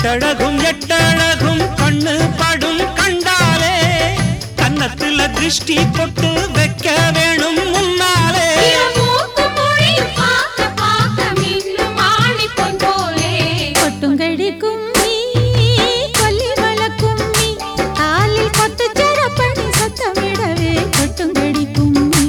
கட்டழகும் எட்டழகும் கண்ணு படும் கண்டாலே கன்னத்துல திருஷ்டி பொட்டு வைக்க வேணும் முன்னாலே மூக்கு மொழியும் பார்க்க பார்க்க மின்னும் ஆணிப்பொன் போலே கொட்டுங்கடி கும்மி கொல்லி வளக்கும்மி காலில் கொத்து சரப்பணி சத்தமிடவே கொட்டுங்கடி கும்மி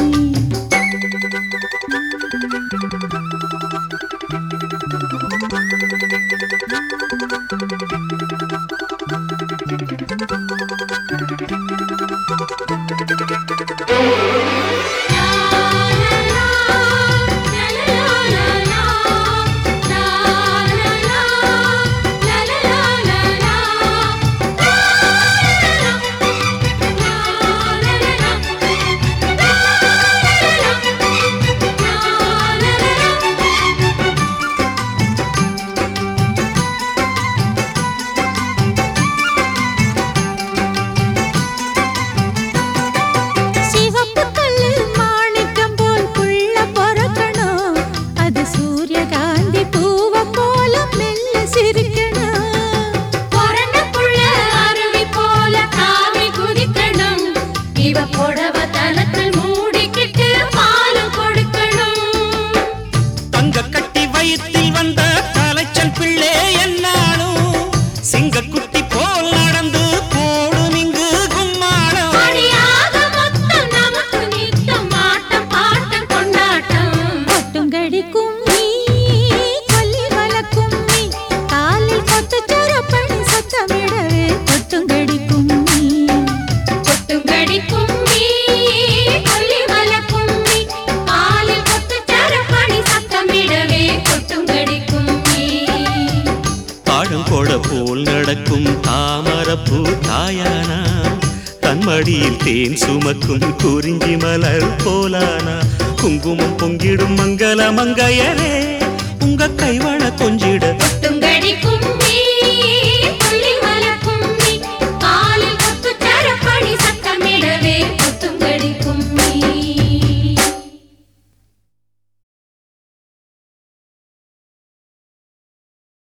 சிவப்பு கல்லு மாணிக்கம் போல் புள்ள பொறக்கணும் அது சூரியகாந்தி பூவ போல மெல்ல சிரிக்கணும் பொறந்த புள்ள அருவி போல தாவி குதிக்கணும் இவ புடவ தலத்தில் மூடிக்கிட்டு பாலும் கொடுக்கணும் தங்க கட்டி வயிற்றில் வந்த தலைச்சல் பிள்ளை என்னாலும் சிங்கக்குட்டி போல் நடந்து போடும் இங்கு கும்மாளம் அடியாக மொத்தம் நமக்கு நித்தம் ஆட்டம் பாட்டம் கொண்டாட்டம் கொட்டுங்கடி கும்மி கொல்லி வளக்கும்மி காலில் கொத்து சரப்பணி சத்தமிடவே கொட்டுங்கடி கும்மி கொட்டுங்கடி கும்மி கொல்லி மல கும்மி பாலில் கொத்து சரப்பணி சத்தமிடவே கொட்டுங்கடி கும்மி தாழங்கொட போல் நடக்கும் தாமரப்பூ தாயானா தன்மடியில் தேன் சுமக்கும் குறிஞ்சி மலர் போலானா குங்குமம் பொங்கிடும் மங்கள மங்கையரே உங்க கைவள கொஞ்சிட கொட்டுங்கடி கும்மி